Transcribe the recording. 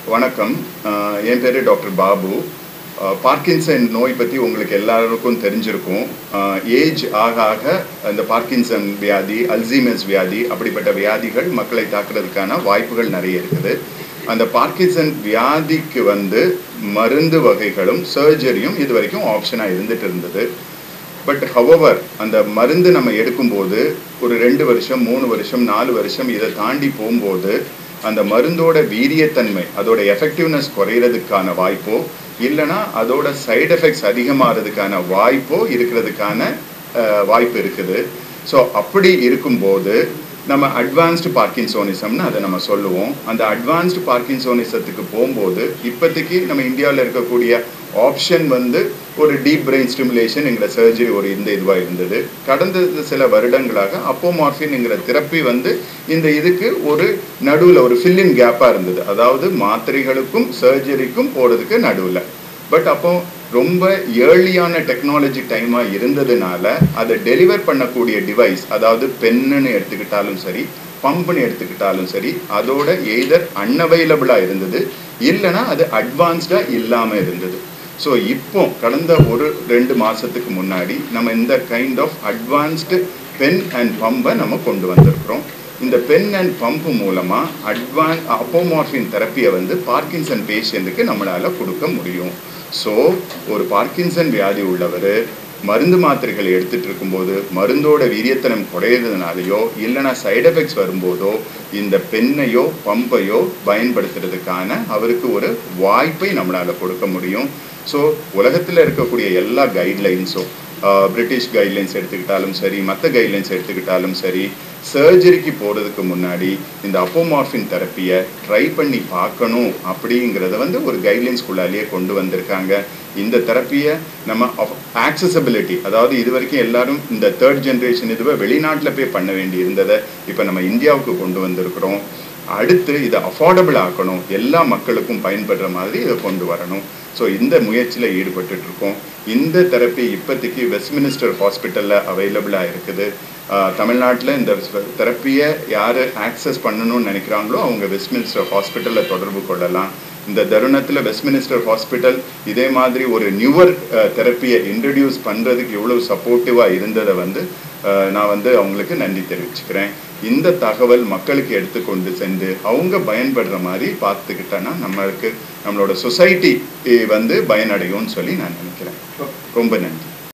வணக்கம் அஹ் என் பேர் டாக்டர் பாபு அஹ் பார்க்கின்சன் நோய் பற்றி உங்களுக்கு எல்லாருக்கும் தெரிஞ்சிருக்கும் ஏஜ் ஆக ஆக அந்த பார்க்கின்சன் வியாதி அல்சீமஸ் வியாதி அப்படிப்பட்ட வியாதிகள் மக்களை தாக்குறதுக்கான வாய்ப்புகள் நிறைய இருக்குது அந்த பார்க்கின்சன் வியாதிக்கு வந்து மருந்து வகைகளும் சர்ஜரியும் இது வரைக்கும் ஆப்ஷனாக இருந்துட்டு இருந்தது பட் ஹவவர் அந்த மருந்து நம்ம எடுக்கும்போது ஒரு ரெண்டு வருஷம் மூணு வருஷம் நாலு வருஷம் இதை தாண்டி போகும்போது அந்த மருந்தோட வீரியத்தன்மை அதோட எஃபெக்டிவ்னஸ் குறையிறதுக்கான வாய்ப்போ இல்லைன்னா அதோட சைடு எஃபெக்ட்ஸ் அதிகமாகிறதுக்கான வாய்ப்போ இருக்கிறதுக்கான அஹ், வாய்ப்பு இருக்குது ஸோ அப்படி இருக்கும்போது நம்ம அட்வான்ஸ்டு பார்க்கின்சோனிசம்னு அதை நம்ம சொல்லுவோம் அந்த அட்வான்ஸ்டு பார்க்கின்சோனிசத்துக்கு போகும்போது இப்போதைக்கு நம்ம இந்தியாவில் இருக்கக்கூடிய ஆப்ஷன் வந்து ஒரு டீப் பிரெயின் ஸ்டிமுலேஷன்ங்கிற சர்ஜரி ஒரு இந்த இதுவாக இருந்தது கடந்த சில வருடங்களாக அப்போமார்ஃபின்ங்கிற தெரப்பி வந்து இந்த இதுக்கு ஒரு நடுவில் ஒரு ஃபில்லின் கேப்பாக இருந்தது அதாவது மாத்திரைகளுக்கும் சர்ஜரிக்கும் போகிறதுக்கு நடுவில் பட் அப்போ ரொம்ப ஏர்லியான டெக்னாலஜி டைமாக இருந்ததுனால அதை டெலிவர் பண்ணக்கூடிய டிவைஸ் அதாவது பென்னுன்னு எடுத்துக்கிட்டாலும் சரி பம்புன்னு எடுத்துக்கிட்டாலும் சரி அதோட எய்தர் அன்அவைலபிளாக இருந்தது இல்லைன்னா அது அட்வான்ஸ்டாக இல்லாமல் இருந்தது ஸோ இப்போ கடந்த ஒரு ரெண்டு மாதத்துக்கு முன்னாடி நம்ம இந்த kind of advanced pen and பம்பை நம்ம கொண்டு வந்திருக்கிறோம் இந்த பென் அண்ட் பம்பு மூலமாக அட்வான் அப்போமார்ஃபின் தெரப்பியை வந்து பார்க்கின்சன் பேஷண்ட்டுக்கு நம்மளால் கொடுக்க முடியும் ஸோ ஒரு பார்க்கின்சன் வியாதி உள்ளவர் மருந்து மாத்திரைகளை எடுத்துட்டு இருக்கும்போது மருந்தோட வீரியத்தனம் குறையிறதுனாலையோ இல்லைன்னா சைடு எஃபெக்ட்ஸ் வரும்போதோ இந்த பெண்ணையோ பம்பையோ பயன்படுத்துறதுக்கான அவருக்கு ஒரு வாய்ப்பை நம்மளால் கொடுக்க முடியும் ஸோ உலகத்தில் இருக்கக்கூடிய எல்லா கைட்லைன்ஸும் பிரிட்டிஷ் கைட்லைன்ஸ் எடுத்துக்கிட்டாலும் சரி மற்ற கைட்லைன்ஸ் எடுத்துக்கிட்டாலும் சரி சர்ஜரிக்கு போகிறதுக்கு முன்னாடி இந்த அப்போமார்ஃபின் தெரப்பியை ட்ரை பண்ணி பார்க்கணும் அப்படிங்கிறத வந்து ஒரு கைட்லைன்ஸ்குள்ளாலேயே கொண்டு வந்திருக்காங்க இந்த தெரப்பியை நம்ம ஆக்சசபிலிட்டி அதாவது இது வரைக்கும் எல்லாரும் இந்த தேர்ட் ஜென்ரேஷன் இதுவை வெளிநாட்டில் போய் பண்ண வேண்டி இருந்ததை இப்போ நம்ம இந்தியாவுக்கு கொண்டு வந்திருக்கிறோம் அடுத்து இதை அஃபோர்டபுள் ஆக்கணும் எல்லா மக்களுக்கும் பயன்படுற மாதிரி இதை கொண்டு வரணும் ஸோ இந்த முயற்சியில் ஈடுபட்டுட்டு இருக்கோம் இந்த தெரப்பி இப்போதைக்கு வெஸ்ட்மினிஸ்டர் ஹாஸ்பிட்டலில் அவைலபிளாக இருக்குது தமிழ்நாட்டில் இந்த தெரப்பியை யார் ஆக்சஸ் பண்ணணும்னு நினைக்கிறாங்களோ அவங்க வெஸ்ட்மினிஸ்டர் ஹாஸ்பிட்டலில் தொடர்பு கொள்ளலாம் இந்த தருணத்தில் வெஸ்ட்மினிஸ்டர் ஹாஸ்பிட்டல் இதே மாதிரி ஒரு நியூவர் தெரப்பியை இன்ட்ரடியூஸ் பண்ணுறதுக்கு இவ்வளோ சப்போர்ட்டிவாக இருந்ததை வந்து அஹ், நான் வந்து அவங்களுக்கு நன்றி தெரிவிச்சுக்கிறேன் இந்த தகவல் மக்களுக்கு எடுத்துக்கொண்டு சென்று அவங்க பயன்படுற மாதிரி பார்த்துக்கிட்டோன்னா நம்மளுக்கு நம்மளோட சொசைட்டி வந்து பயனடையும்னு சொல்லி நான் நினைக்கிறேன் ரொம்ப நன்றி